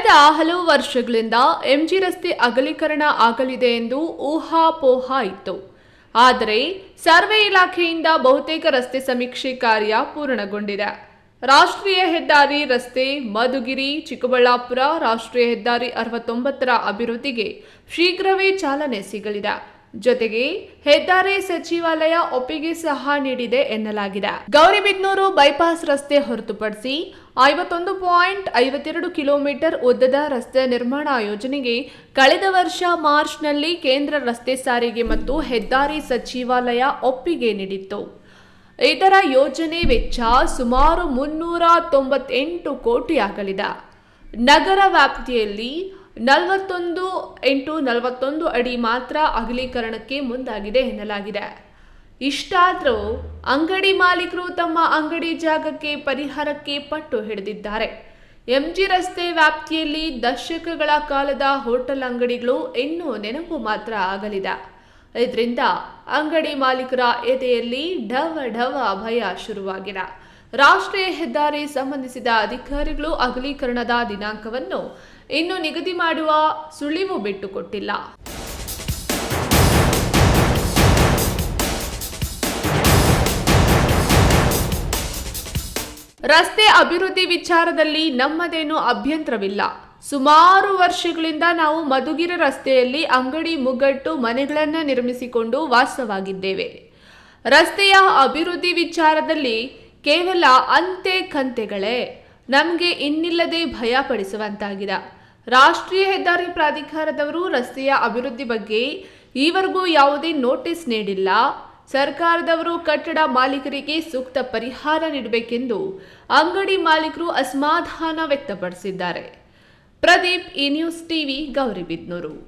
ಕಳೆದ ಹಲವು ವರ್ಷಗಳಿಂದ ಎಂಜಿ ರಸ್ತೆ ಅಗಲೀಕರಣ ಆಗಲಿದೆ ಎಂದು ಊಹಾಪೋಹ ಇತ್ತು ಆದರೆ ಸರ್ವೆ ಇಲಾಖೆಯಿಂದ ಬಹುತೇಕ ರಸ್ತೆ ಸಮೀಕ್ಷೆ ಕಾರ್ಯ ಪೂರ್ಣಗೊಂಡಿದೆ ರಾಷ್ಟ್ರೀಯ ಹೆದ್ದಾರಿ ರಸ್ತೆ ಮಧುಗಿರಿ ಚಿಕ್ಕಬಳ್ಳಾಪುರ ರಾಷ್ಟ್ರೀಯ ಹೆದ್ದಾರಿ ಅರವತ್ತೊಂಬತ್ತರ ಅಭಿವೃದ್ಧಿಗೆ ಶೀಘ್ರವೇ ಚಾಲನೆ ಸಿಗಲಿದೆ ಜೊತೆಗೆ ಹೆದ್ದಾರಿ ಸಚಿವಾಲಯ ಒಪ್ಪಿಗೆ ಸಹ ನೀಡಿದೆ ಎನ್ನಲಾಗಿದೆ ಗೌರಿಬಿದನೂರು ಬೈಪಾಸ್ ರಸ್ತೆ ಹೊರತುಪಡಿಸಿ ಐವತ್ತೊಂದು ಪಾಯಿಂಟ್ ಐವತ್ತೆರಡು ಕಿಲೋಮೀಟರ್ ಉದ್ದದ ರಸ್ತೆ ನಿರ್ಮಾಣ ಯೋಜನೆಗೆ ಕಳೆದ ವರ್ಷ ಮಾರ್ಚ್ನಲ್ಲಿ ಕೇಂದ್ರ ರಸ್ತೆ ಸಾರಿಗೆ ಮತ್ತು ಹೆದ್ದಾರಿ ಸಚಿವಾಲಯ ಒಪ್ಪಿಗೆ ನೀಡಿತ್ತು ಇದರ ಯೋಜನೆ ವೆಚ್ಚ ಸುಮಾರು ಮುನ್ನೂರ ತೊಂಬತ್ತೆಂಟು ಕೋಟಿ ಆಗಲಿದೆ ನಗರ ವ್ಯಾಪ್ತಿಯಲ್ಲಿ ನಲವತ್ತೊಂದು ಎಂಟು ನಲವತ್ತೊಂದು ಅಡಿ ಮಾತ್ರ ಅಗಲೀಕರಣಕ್ಕೆ ಮುಂದಾಗಿದೆ ಎನ್ನಲಾಗಿದೆ ಇಷ್ಟಾದರೂ ಅಂಗಡಿ ಮಾಲೀಕರು ತಮ್ಮ ಅಂಗಡಿ ಜಾಗಕ್ಕೆ ಪರಿಹಾರಕ್ಕೆ ಪಟ್ಟು ಹಿಡಿದಿದ್ದಾರೆ ಎಂಜಿ ರಸ್ತೆ ವ್ಯಾಪ್ತಿಯಲ್ಲಿ ದಶಕಗಳ ಕಾಲದ ಹೋಟೆಲ್ ಅಂಗಡಿಗಳು ಇನ್ನೂ ನೆನಪು ಮಾತ್ರ ಆಗಲಿದೆ ಇದರಿಂದ ಅಂಗಡಿ ಮಾಲೀಕರ ಎದೆಯಲ್ಲಿ ಢವ ಢವ ಭಯ ಶುರುವಾಗಿದೆ ರಾಷ್ಟ್ರೀಯ ಹೆದ್ದಾರಿ ಸಂಬಂಧಿಸಿದ ಅಧಿಕಾರಿಗಳು ಅಗಲೀಕರಣದ ದಿನಾಂಕವನ್ನು ಇನ್ನು ನಿಗದಿ ಮಾಡುವ ಸುಳಿವು ಬಿಟ್ಟುಕೊಟ್ಟಿಲ್ಲ ರಸ್ತೆ ಅಭಿವೃದ್ಧಿ ವಿಚಾರದಲ್ಲಿ ನಮ್ಮದೇನು ಅಭ್ಯಂತರವಿಲ್ಲ ಸುಮಾರು ವರ್ಷಗಳಿಂದ ನಾವು ಮಧುಗಿರಿ ರಸ್ತೆಯಲ್ಲಿ ಅಂಗಡಿ ಮುಗ್ಗಟ್ಟು ಮನೆಗಳನ್ನು ನಿರ್ಮಿಸಿಕೊಂಡು ವಾಸವಾಗಿದ್ದೇವೆ ರಸ್ತೆಯ ಅಭಿವೃದ್ಧಿ ವಿಚಾರದಲ್ಲಿ ಕೇವಲ ಅಂತೆ ಕಂತೆಗಳೇ ನಮಗೆ ಇನ್ನಿಲ್ಲದೆ ಭಯ ಪಡಿಸುವಂತಾಗಿದೆ ರಾಷ್ಟ್ರೀಯ ಹೆದ್ದಾರಿ ಪ್ರಾಧಿಕಾರದವರು ರಸ್ತೆಯ ಅಭಿವೃದ್ಧಿ ಬಗ್ಗೆ ಈವರೆಗೂ ಯಾವುದೇ ನೋಟಿಸ್ ನೀಡಿಲ್ಲ ಸರ್ಕಾರದವರು ಕಟ್ಟಡ ಮಾಲೀಕರಿಗೆ ಸೂಕ್ತ ಪರಿಹಾರ ನೀಡಬೇಕೆಂದು ಅಂಗಡಿ ಮಾಲೀಕರು ಅಸಮಾಧಾನ ವ್ಯಕ್ತಪಡಿಸಿದ್ದಾರೆ ಪ್ರದೀಪ್ ಈ ನ್ಯೂಸ್ ಟಿವಿ ಗೌರಿಬಿದ್ನೂರು